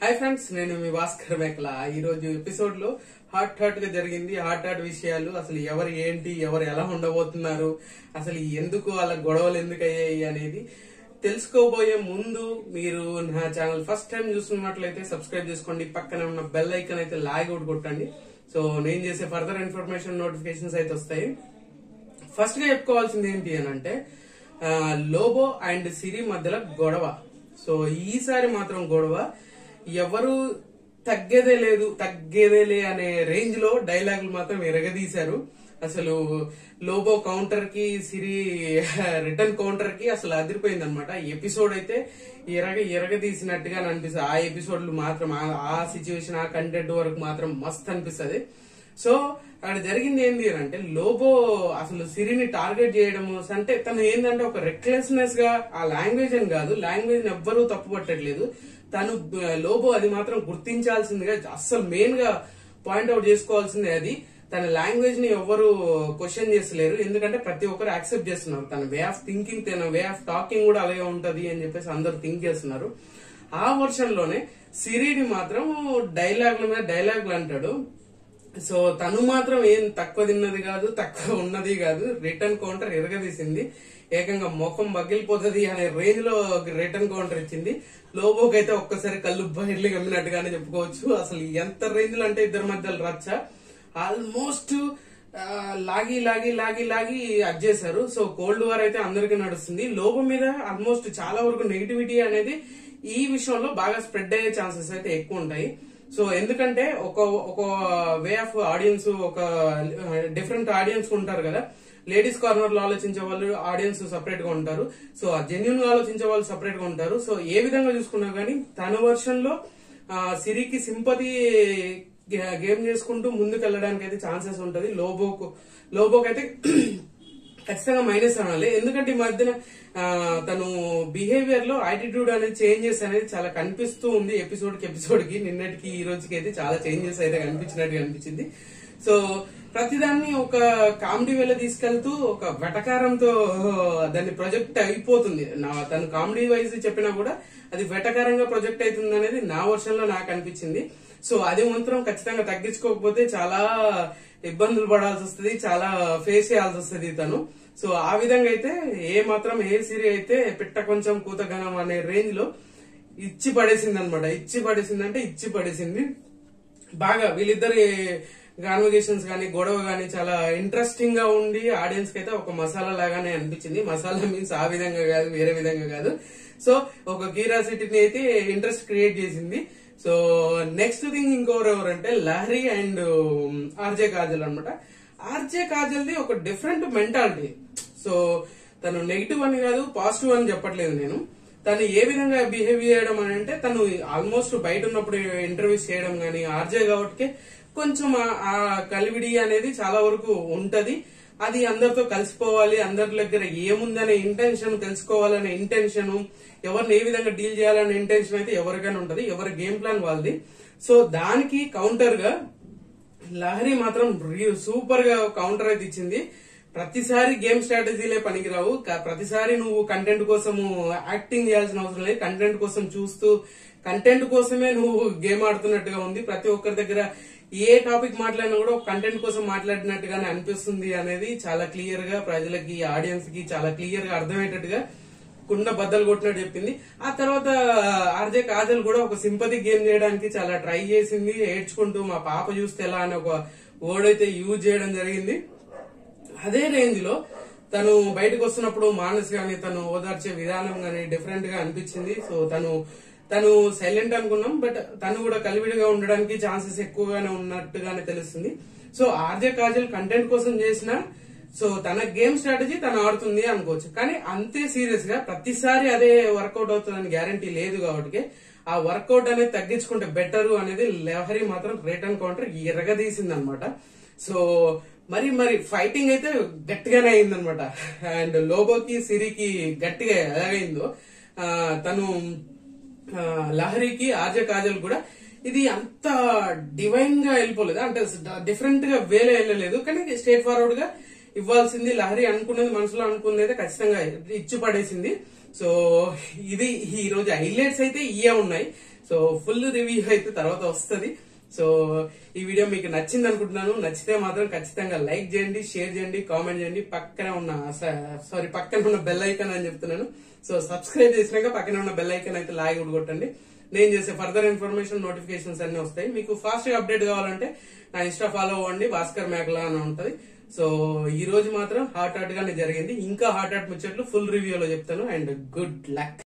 hi friends నేను మీ భాస్కర్ మేకల ఈ రోజు ఎపిసోడ్ లో హాట్ హాట్ గా జరిగింది హాట్ హాట్ విషయాలు అసలు ఎవరు ఏంటి ఎవరు ఎలా ఉండబోతున్నారు అసలు ఎందుకు అలా గొడవలు ఎందుకు అయ్యాయి అనేది తెలుసుకోబోయే ముందు మీరు నా ఛానల్ ఫస్ట్ టైం చూస్తున్నట్లయితే సబ్స్క్రైబ్ చేసుకోండి పక్కన ఉన్న బెల్ ఐకన్ అయితే లాగ్ అవుట్ కొట్టండి సో నేను చేసే ఫర్దర్ ఇన్ఫర్మేషన్ నోటిఫికేషన్స్ అయితే వస్తాయి ఫస్ట్ గా చెప్పుకోవాల్సింది ఏంటి అని అంటే ఆ, లోబో అండ్ సిరి మధ్యలో గొడవ సో ఈసారి మాత్రం గొడవ ఎవరు తగ్గేదే లేదు తగ్గేదేలే అనే రేంజ్ లో డైలాగులు మాత్రం ఎరగదీశారు అసలు లోబో కౌంటర్ కి సిరి రిటర్న్ కౌంటర్ కి అసలు అదిరిపోయింది అనమాట ఎపిసోడ్ అయితే ఎరగ ఎరగదీసినట్టుగా అనిపిస్తుంది ఆ ఎపిసోడ్లు మాత్రం ఆ- ఆ సిచ్యువేషన్ ఆ కంటెంట్ వరకు మాత్రం మస్త్ అనిపిస్తుంది సో అక్కడ జరిగింది ఏంటి అని అంటే లోబో అసలు సిరిని టార్గెట్ చేయడం అంటే తను ఏంటంటే ఒక రెక్లెస్నెస్ గా ఆ లాంగ్వేజ్ అని కాదు లాంగ్వేజ్ ఎవ్వరూ తప్పు పట్టట్లేదు తను ఆ, లోబో అది మాత్రం గుర్తించాల్సిందిగా అస్సలు మెయిన్ గా పాయింట్అవుట్ చేసుకోవాల్సిందే అది తన లాంగ్వేజ్ ని ఎవ్వరు క్వశ్చన్ చేస్తలేరు ఎందుకంటే ప్రతి ఒక్కరు యాక్సెప్ట్ చేస్తున్నారు తన వే ఆఫ్ థింకింగ్ తన వే ఆఫ్ టాకింగ్ కూడా అలాగే ఉంటది అని చెప్పేసి అందరు థింక్ చేస్తున్నారు ఆ వర్షన్ లోనే సిరిని మాత్రం డైలాగుల మీద డైలాగులు అంటాడు సో తను మాత్రం ఏం తక్కువ తిన్నది కాదు తక్కువ ఉన్నది కాదు రిటర్న్ కౌంటర్ ఎరగదీసింది ఏకంగా ముఖం బగిలిపోతుంది అనే రేంజ్ లో రిటర్న్ కౌంటర్ ఇచ్చింది లోబోకి అయితే ఒక్కసారి కళ్ళు బయర్లు గమ్మినట్టుగానే చెప్పుకోవచ్చు అసలు ఎంత రేంజ్ లో అంటే ఇద్దరి మధ్యలో రచ్చ ఆల్మోస్ట్ లాగి లాగి లాగి లాగి అడ్జేశారు సో కోల్డ్ వార్ అయితే అందరికీ నడుస్తుంది లోబో మీద ఆల్మోస్ట్ చాలా వరకు నెగిటివిటీ అనేది ఈ విషయంలో బాగా స్ప్రెడ్ అయ్యే ఛాన్సెస్ అయితే ఎక్కువ ఉంటాయి సో ఎందుకంటే ఒక ఒక వే ఆఫ్ ఆడియన్స్ ఒక డిఫరెంట్ ఆడియన్స్ ఉంటారు కదా లేడీస్ కార్నర్ లో ఆలోచించే వాళ్ళు ఆడియన్స్ సపరేట్ గా ఉంటారు సో ఆ జెన్యున్ గా ఆలోచించే వాళ్ళు సపరేట్ గా ఉంటారు సో ఏ విధంగా చూసుకున్నా గానీ తన వర్షన్ లో ఆ, సిరికి సింపతి గేమ్ చేసుకుంటూ ముందుకు వెళ్ళడానికి అయితే ఛాన్సెస్ ఉంటది లోబోకు లోబోకి అయితే ఖచ్చితంగా మైనస్ అనాలి ఎందుకంటే ఈ మధ్యన ఆ, తను బిహేవియర్ లో యాటిట్యూడ్ అనేది చేంజెస్ అనేది చాలా కనిపిస్తూ ఉంది ఎపిసోడ్ కి ఎపిసోడ్ కి నిన్నటికి ఈ రోజుకి అయితే చాలా చేంజెస్ అయితే కనిపించినట్టు కనిపించింది సో ప్రతిదాన్ని ఒక కామెడీ వేలో తీసుకెళ్తూ ఒక వెటకారంతో దాన్ని ప్రొజెక్ట్ అయిపోతుంది నా తను కామెడీ వైజ్ చెప్పినా కూడా అది వెటకారంగా ప్రొజెక్ట్ అవుతుంది అనేది నా వర్షన్ లో నాకు అనిపించింది సో అది మాత్రం ఖచ్చితంగా తగ్గించుకోకపోతే చాలా ఇబ్బందులు పడాల్సి వస్తుంది చాలా ఫేస్ చేయాల్సి వస్తుంది తను సో ఆ విధంగా అయితే ఏ మాత్రం ఏ సిరి అయితే పిట్ట కొంచెం కూతగనం అనే రేంజ్ లో ఇచ్చి పడేసింది అనమాట ఇచ్చి పడేసింది అంటే ఇచ్చి పడేసింది బాగా వీళ్ళిద్దరి కాన్వర్జేషన్స్ కానీ గొడవ కానీ చాలా ఇంట్రెస్టింగ్ గా ఉండి ఆడియన్స్ కి అయితే ఒక మసాలా లాగానే అనిపించింది మసాలా మీన్స్ ఆ విధంగా కాదు వేరే విధంగా కాదు సో ఒక క్యూరియాసిటీని అయితే ఇంట్రెస్ట్ క్రియేట్ చేసింది సో నెక్స్ట్ థింగ్ ఇంకోరు ఎవరంటే లహరి అండ్ ఆర్జే కాజల్ అన్నమాట ఆర్జే కాజల్ది ఒక డిఫరెంట్ మెంటాలిటీ సో తను నెగిటివ్ అని కాదు పాజిటివ్ అని చెప్పట్లేదు నేను తను ఏ విధంగా బిహేవ్ చేయడం అని అంటే తను ఆల్మోస్ట్ బయట ఉన్నప్పుడు ఇంటర్వ్యూస్ చేయడం గానీ ఆర్జే కాబట్టి కొంచెం ఆ- ఆ కలివిడి అనేది చాలా వరకు ఉంటది అది అందరితో కలిసిపోవాలి అందరి దగ్గర ఏముందనే ఇంటెన్షన్ తెలుసుకోవాలనే ఇంటెన్షన్ ఎవరిని ఏ విధంగా డీల్ చేయాలనే ఇంటెన్షన్ అయితే ఎవరికైనా ఉంటది ఎవరి గేమ్ ప్లాన్ వాళ్ళది సో దానికి కౌంటర్ గా లహరి మాత్రం రీ- సూపర్ గా కౌంటర్ అయితే ఇచ్చింది ప్రతిసారి గేమ్ స్ట్రాటజీలే పనికిరావు క- ప్రతిసారి నువ్వు కంటెంట్ కోసము యాక్టింగ్ చేయాల్సిన అవసరం లేదు కంటెంట్ కోసం చూస్తూ కంటెంట్ కోసమే నువ్వు గేమ్ ఆడుతున్నట్టుగా ఉంది ప్రతి ఒక్కరి దగ్గర ఏ టాపిక్ మాట్లాడినా కూడా ఒక కంటెంట్ కోసం మాట్లాడినట్టుగానే అనిపిస్తుంది అనేది చాలా క్లియర్ గా ప్రజలకి ఆడియన్స్ కి చాలా క్లియర్ గా అర్థమయ్యేటట్టుగా కుండ బద్దలు కొట్టినట్టు చెప్పింది ఆ తర్వాత ఆర్జే కాజల్ కూడా ఒక సింపతి గేమ్ చేయడానికి చాలా ట్రై చేసింది ఏడ్చుకుంటూ మా పాప చూస్తే ఎలా అని ఒక వర్డ్ అయితే యూజ్ చేయడం జరిగింది అదే రేంజ్ లో తను బయటకు వస్తున్నప్పుడు మానస్ గాని తను ఓదార్చే విధానం గాని డిఫరెంట్ గా అనిపించింది సో తను తను సైలెంట్ అనుకున్నాం బట్ తను కూడా కలివిడిగా ఉండడానికి ఛాన్సెస్ ఎక్కువగానే ఉన్నట్టుగానే తెలుస్తుంది సో ఆర్జే కాజల్ కంటెంట్ కోసం చేసిన సో తన గేమ్ స్ట్రాటజీ తను ఆడుతుంది అనుకోవచ్చు కానీ అంతే సీరియస్ గా ప్రతిసారి అదే వర్కౌట్ అవుతుందని గ్యారంటీ లేదు కాబట్టి ఆ వర్కౌట్ అనేది తగ్గించుకుంటే బెటర్ అనేది లహరి మాత్రం రిటర్న్ కౌంటర్ ఎరగదీసింది అనమాట సో మరి మరి ఫైటింగ్ అయితే గట్టిగానే అయిందనమాట అండ్ లోబోకి సిరికి గట్టిగా ఎలాగైందో ఆ, తను ఆ, లహరికి ఆర్జే కాజల్ కూడా ఇది అంత డివైన్ గా వెళ్ళిపోలేదు అంటే డిఫరెంట్ గా వేలే వెళ్ళలేదు కానీ స్ట్రేట్ ఫార్వర్డ్ గా ఇవ్వాల్సింది లహరి అనుకున్నది మనసులో అనుకున్నది అయితే ఖచ్చితంగా ఇచ్చి పడేసింది సో ఇది ఈ రోజు హైలైట్స్ అయితే ఇయే ఉన్నాయి సో ఫుల్ రివ్యూ అయితే తర్వాత వస్తది సో ఈ వీడియో మీకు నచ్చింది అనుకుంటున్నాను నచ్చితే మాత్రం ఖచ్చితంగా లైక్ చేయండి షేర్ చేయండి కామెంట్ చేయండి పక్కన ఉన్న సారీ పక్కన ఉన్న బెల్ ఐకాన్ అని చెప్తున్నాను సో సబ్స్క్రైబ్ చేసినాక పక్కన ఉన్న బెల్ ఐకాన్ అయితే లాగి కూడా కొట్టండి నేను చేసే ఫర్దర్ ఇన్ఫర్మేషన్ నోటిఫికేషన్స్ అన్ని వస్తాయి మీకు ఫాస్ట్ గా అప్డేట్ కావాలంటే నా ఇన్స్టా ఫాలో అవ్వండి భాస్కర్ మేకలా అని ఉంటది సో ఈ రోజు మాత్రం హార్ట్ హార్ట్ గానే జరిగింది ఇంకా హార్ట్ హార్ట్ ముచ్చట్లు ఫుల్ రివ్యూలో చెప్తాను అండ్ గుడ్ లక్